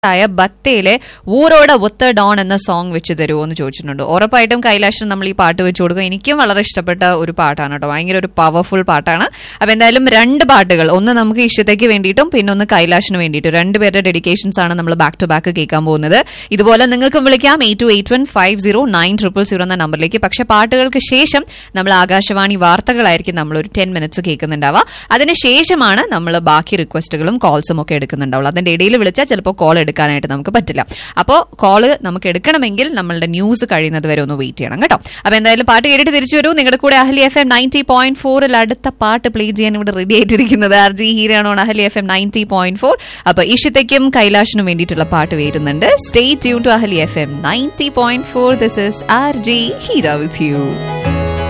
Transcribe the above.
ആയ ബത്തയിലെ ഊരോടെ ഒത്ത ഡോൺ എന്ന സോങ് വെച്ച് തരുമോ എന്ന് ചോദിച്ചിട്ടുണ്ട് ഉറപ്പായിട്ടും കൈലാഷൻ നമ്മൾ ഈ പാട്ട് വെച്ച് കൊടുക്കും എനിക്കും വളരെ ഇഷ്ടപ്പെട്ട ഒരു പാട്ടാണ് കേട്ടോ ഭയങ്കര ഒരു പവർഫുൾ പാട്ടാണ് അപ്പൊ എന്തായാലും രണ്ട് പാട്ടുകൾ ഒന്ന് നമുക്ക് ഇഷ്ടത്തേക്ക് വേണ്ടിയിട്ടും പിന്നെ ഒന്ന് കൈലാഷിന് വേണ്ടിയിട്ടും രണ്ടുപേരുടെ ഡെഡിക്കേഷൻസ് ആണ് നമ്മൾ ബാക്ക് ടു ബാക്ക് കേൾക്കാൻ പോകുന്നത് ഇതുപോലെ നിങ്ങൾക്കും വിളിക്കാം eight two eight one five zero nine triple zero എന്ന നമ്പറിലേക്ക് പക്ഷെ പാട്ടുകൾക്ക് ശേഷം നമ്മൾ ആകാശവാണി വാർത്തകളായിരിക്കും നമ്മൾ ഒരു ടെൻ മിനിറ്റ്സ് കേൾക്കുന്നുണ്ടാവുക അതിനുശേഷമാണ് നമ്മൾ ബാക്കി റിക്വസ്റ്റുകളും കോൾസും ഒക്കെ എടുക്കുന്നുണ്ടാവുള്ളൂ അതിന്റെ ഇടയിൽ വിളിച്ചാൽ ചിലപ്പോൾ കോൾ എടുക്കാനായിട്ട് നമുക്ക് പറ്റില്ല അപ്പോൾ കോള് നമുക്ക് എടുക്കണമെങ്കിൽ നമ്മളുടെ ന്യൂസ് കഴിയുന്നത് വരെ ഒന്ന് വെയിറ്റ് ചെയ്യണം കേട്ടോ അപ്പൊ എന്തായാലും പാട്ട് കേട്ടിട്ട് തിരിച്ചു വരൂ നിങ്ങളുടെ കൂടെ Ahali F M ninety point ഫോറിൽ അടുത്ത പാട്ട് പ്ലേ ചെയ്യാൻ ഇവിടെ റെഡി ആയിട്ടിരിക്കുന്നത് ആർ ജി ഹീരാണോ Ahali F M ninety point four അപ്പൊ ഇഷിതയ്ക്കും കൈലാഷിനും വേണ്ടിയിട്ടുള്ള പാട്ട് വരുന്നുണ്ട് stay tune to Ahali F M ninety point four this is R G Heera with U